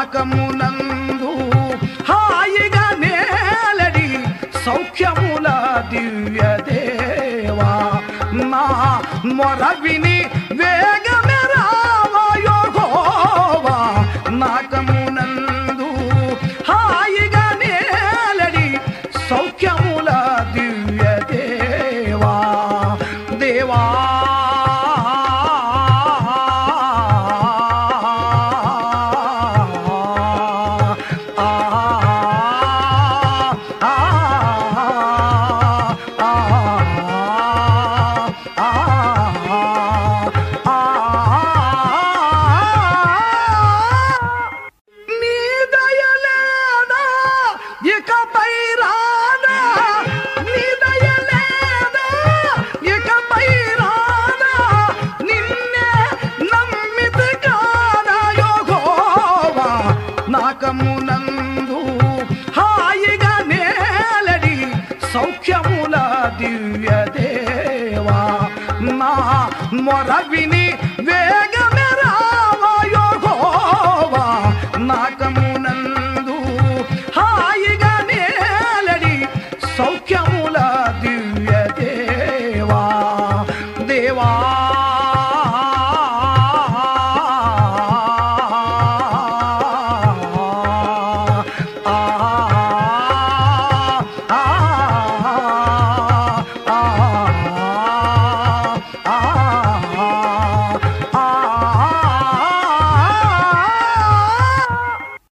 నాకమునందు హాయిగా నేలడి సౌఖ్యముల దివ్య దేవా నా మొర విని వేగమే రావయోగోవా నాకమునందు హాయిగా నేలడి సౌఖ్యముల దివ్య దేవా దేవా ఆ ఆ నీ దయలేదా ఇకపై రాదా నీ దయలేదా ఇకపై రాదా నిన్నే నమ్మితి కాదా యోగోవా నాకమునందు హాయిగా నేలడి సౌఖ్యముల దివ్య దేవా నా మొర విని వేగమే రావయోగోవా నాకం